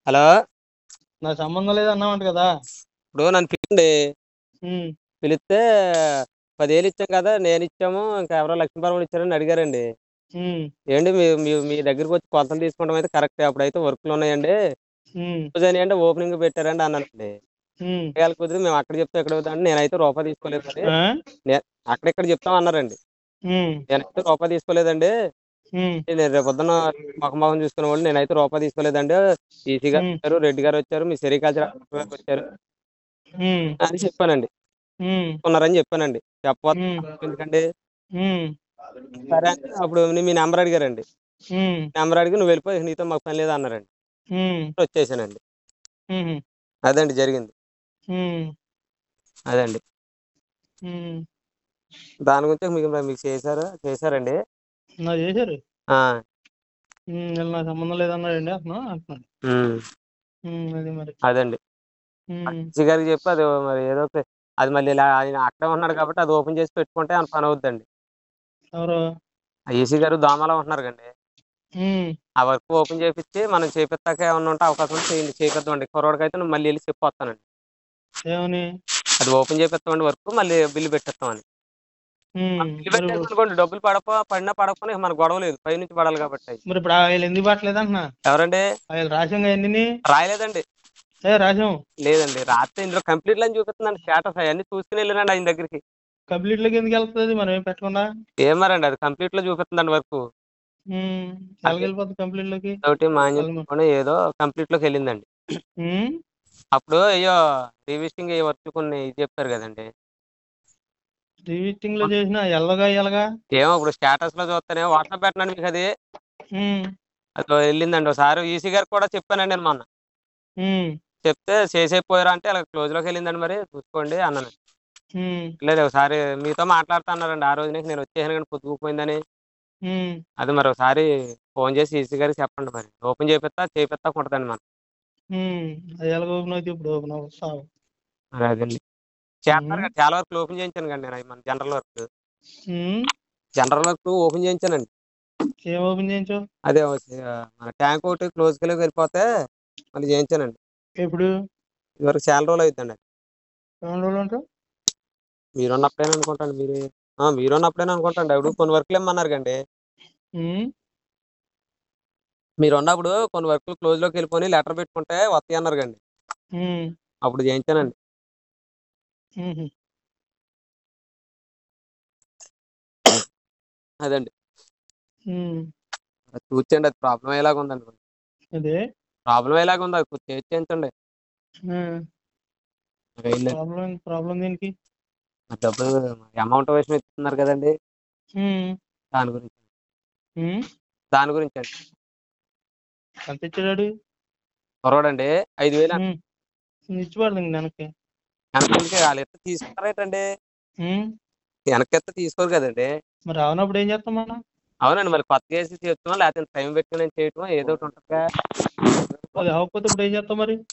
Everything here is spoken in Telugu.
హలో నా సంబంధం లేదు అన్నావంట కదా ఇప్పుడు నన్ను పిలిచిండి ఉమ్, పిలిస్తే పదేళ్ళు ఇచ్చాం కదా నేను ఇచ్చాము ఇంకా ఎవరో లక్ష్మీపురం ఇచ్చారని అడిగారండి ఉమ్, ఏంటి మీ మీ- మీ దగ్గరికి వచ్చి కొలతలు తీసుకోవడం అయితే కరెక్ట్ అప్పుడైతే వర్క్లు ఉన్నాయండి ఉమ్, రోజు అని అంటే ఓపెనింగ్ పెట్టారండి అన్నానండి ఉమ్. వేళ కుదిరి మేము అక్కడ చెప్తే ఎక్కడ అవుతాం నేనైతే రూపాయి తీసుకోలేదు మరి ఆ? అక్కడ ఇక్కడ చెప్తాం అన్నారండి ఉమ్, నేనైతే రూపాయి తీసుకోలేదండి ఉమ్, నేను రేపు పొద్దున్న ముఖం చూసుకునే వాళ్ళు నేనైతే రూపాయి తీసుకోలేదండి ఈసీ గారు మ్. వచ్చారు రెడ్డి గారు వచ్చారు మీ సెరికల్చర్ గారు వచ్చారు ఉమ్, అని చెప్పానండి ఉమ్, ఉన్నారని చెప్పానండి చెప్పవచ్చు మ్. ఎందుకంటే ఉమ్, సరే అంటే అప్పుడు నీ- మీ నెంబర్ అడిగారండి ఉమ్, నెంబర్ అడిగి నువ్వు వెళ్ళిపోయి నీతో మాకు పని లేదు అన్నారండి ఉమ్, వచ్చేసానండి ఉమ్, అదండి జరిగింది ఉమ్, అదండి ఉమ్. దాని గురించి మీకు మీకు చేశారు చేశారండి నా చేశారు ఆ, ఉమ్, వీళ్ళు నా సంబంధం లేదన్నాడండి అతను అంటున్నాడు ఉమ్, ఉమ్, అది మరి అదండి ఉమ్, అక్షయ్ గారికి చెప్పి అది మరి ఏదో ఒకటి- అది మళ్ళీ ఇలా ఆయన అక్కడే ఉన్నాడు కాబట్టి అది ఓపెన్ చేసి పెట్టుకుంటే ఆయన పని అవుద్దండి ఎవరు ఏసీ గారు దోమలో ఉంటున్నారు కండి ఉమ్, ఆ వర్క్ ఓపెన్ చేపించి మనం చేపిస్తాక ఏమన్నా ఉంటే అవకాశం ఉంటే చేయండి చేపిద్దామండి కుర్రోడికి అయితే మళ్ళీ వెళ్ళి చెప్పి వస్తానండి ఏమని అది ఓపెన్ చేపిస్తామండి వర్క్ మళ్ళీ బిల్లు పెట్టేస్తామని ఉమ్, బిల్లు మరి పెట్టేసుకోండి డబ్బులు పడప పడినా పడకపోయినా ఇక మన గొడవ లేదు పై నుంచి పడాలి కాబట్టి అవి. మరి ఇప్పుడు ఆ వీళ్ళు ఎందుకు పట్టలేదు అంటున్నా ఎవరండి వీళ్ళు రాసాం ఎన్ని రాయలేదండి ఏ రాసాం లేదండి రాత్రి ఇందులో కంప్లీట్ అని చూపిస్తుందండి స్టేటస్ అవన్నీ చూసుకుని వెళ్ళానండి ఆయన దగ్గరికి కంప్లీట్ లోకి ఎందుకు వెళ్తుంది మనం ఏం పెట్టకుండా ఏమరండి అది కంప్లీట్ లో చూపిస్తుందండి వర్క్ ఉమ్, ఎలాగ వెళ్ళిపోతుంది కంప్లీట్ లోకి ఒకటి మాన్యం వాళ్ళ మ- తీసుకొని ఏదో కంప్లీట్ లోకి వెళ్ళిందండి ఉమ్, అప్పుడు అయ్యో రివిస్టింగ్ వర్క్ కొన్ని ఇది చెప్పారు కదండి రివిజిటింగ్ లో చేసిన ఎల్లగా ఎలాగా ఏమో ఇప్పుడు స్టేటస్ లో చూస్తేనే వాట్సాప్ పెట్టినాను మీకు అది ఉమ్, అది వెళ్ళిందండి ఒకసారి ఈసీ గారికి కూడా చెప్పానండి నేను మొన్న ఉమ్, చెప్తే చేసేపోయారా అంటే అలా క్లోజ్ లోకి వెళ్ళిందండి మరి చూసుకోండి అన్నాను ఉమ్, లేదు ఒకసారి మీతో మాట్లాడుతా అన్నారండి ఆ రోజు నుంచి నేను వచ్చేసాను కానీ పొద్దుకుపోయిందని ఉమ్, అది మరి ఒకసారి ఫోన్ చేసి ఈసీ గారికి చెప్పండి మరి ఓపెన్ చేపిస్తా చేపిస్తా ఉంటుందండి మనం ఉమ్. అది ఎలాగ ఓపెన్ అవుతుంది ఇప్పుడు ఓపెన్ అవ్వదు సావు మరి అదండి చేస్తారు కదా చాలా వరకు ఓపెన్ చేయించాను కండి నేను అవి మన జనరల్ వర్క్ ఉమ్, జనరల్ వర్క్ ఓపెన్ చేయించానండి ఏం ఓపెన్ చేయించు అదే ఆ, మన ట్యాంక్ ఒకటి క్లోజ్ కి వెళ్ళిపోతే మళ్ళీ చేయించానండి ఎప్పుడు ఇదివరకు చాలా రోజులు అవుతుందండి రెండు రోజులు ఉంటావు మీరు ఉన్నప్పుడేనా అనుకుంటాను మీరు ఆ, మీరు ఉన్నప్పుడేనా అనుకుంటాండి అప్పుడు కొన్ని వర్క్లు ఇమ్మన్నారు కండి ఉమ్, మీరు ఉన్నప్పుడు కొన్ని వర్క్లు క్లోజ్ లోకి వెళ్ళిపోయి లెటర్ పెట్టుకుంటే వస్తాయి అన్నారు కండి ఉమ్, అప్పుడు చేయించానండి ఉహు. అదండి ఉమ్. అది చూసేయండి అది ప్రాబ్లం అయ్యేలాగా ఉందండి అదే ప్రాబ్లం అయ్యేలాగా ఉంది అది కొంచెం చేసి చేయించండి మరి ఏం లేదు. ప్రాబ్లం ప్రాబ్లం దీనికి మరి డబ్బులు అమౌంట్ వేసి ఇస్తున్నారు కదండి ఉమ్, దాని గురించి ఉమ్. దాని గురించి అండి ఎంత ఇచ్చాడు కురవాడండి ఐదు వేలు ఉమ్. ఇచ్చిపడదు ఇంక వెనక్కి వెనక్కి వాళ్ళు ఎత్త తీసుకుంటారేటండి ఉమ్. వెనక్కి ఎత్త తీసుకోరు కదండి మరి రానప్పుడు ఏం చేస్తాం మనం అవునండి మరి కొత్త చేసి చేస్తున్నాం లేకపోతే టైం పెట్టుకుని చేయటం ఏదో ఒకటి ఉంటుందిగా అది అవ్వకపోతే ఇప్పుడు ఏం చేస్తాం మరి